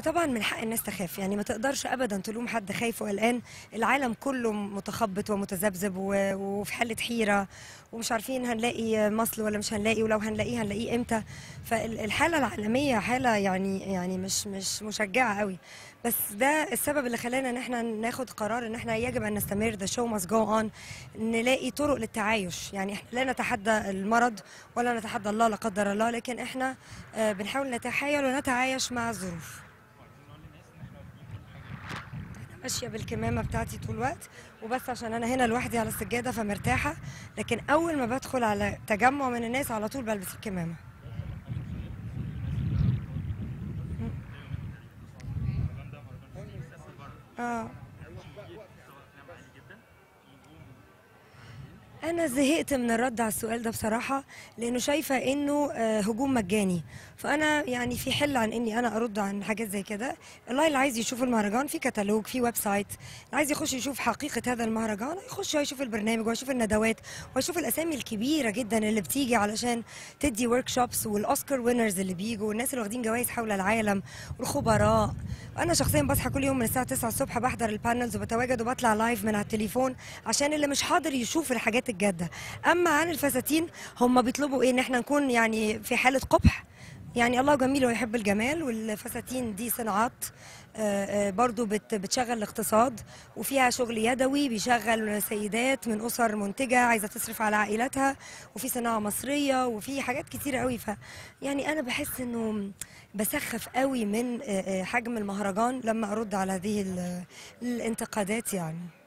طبعا من حق الناس تخاف يعني ما تقدرش ابدا تلوم حد خايف وقلقان العالم كله متخبط ومتذبذب و- وفي حاله حيره ومش عارفين هنلاقي مصل ولا مش هنلاقي ولو هنلاقيه هنلاقيه امتى فالحاله العالميه حاله يعني يعني مش مش مشجعه قوي بس ده السبب اللي خلانا ان احنا ناخد قرار ان احنا يجب ان نستمر the show must go on نلاقي طرق للتعايش يعني احنا لا نتحدى المرض ولا نتحدى الله لا قدر الله لكن احنا آه، بنحاول نتحايل ونتعايش مع الظروف ماشيه بالكمامه بتاعتي طول الوقت وبس عشان انا هنا لوحدي على السجاده فمرتاحه لكن اول ما بدخل على تجمع من الناس على طول بلبس الكمامه اه انا زهقت من الرد على السؤال ده بصراحه لانه شايفه انه آه، هجوم مجاني فانا يعني في حل عن اني انا ارد عن حاجات زي كده والله اللي عايز يشوف المهرجان في كتالوج في ويب سايت اللي عايز يخش يشوف حقيقه هذا المهرجان يخش ويشوف البرنامج ويشوف الندوات ويشوف الاسامي الكبيره جدا اللي بتيجي علشان تدي ورك شوبس والاوسكار وينرز اللي بيجوا والناس اللي واخدين جوائز حول العالم والخبراء انا شخصيا بصحى كل يوم من الساعه 9 الصبح بحضر البانلز وبتواجد وبطلع لايف من على التليفون عشان اللي مش حاضر يشوف الحاجات الجاده اما عن الفساتين هم بيطلبوا ايه ان احنا نكون يعني في حاله قبح يعني الله جميل ويحب الجمال والفساتين دي صناعات آه، آه، برضو بت- بتشغل الاقتصاد وفيها شغل يدوي بيشغل سيدات من أسر منتجة عايزة تصرف على عائلتها وفي صناعة مصرية وفي حاجات كتيرة قوي ف يعني أنا بحس إنه بسخف قوي من آه، آه، حجم المهرجان لما أرد على هذه ال- الانتقادات يعني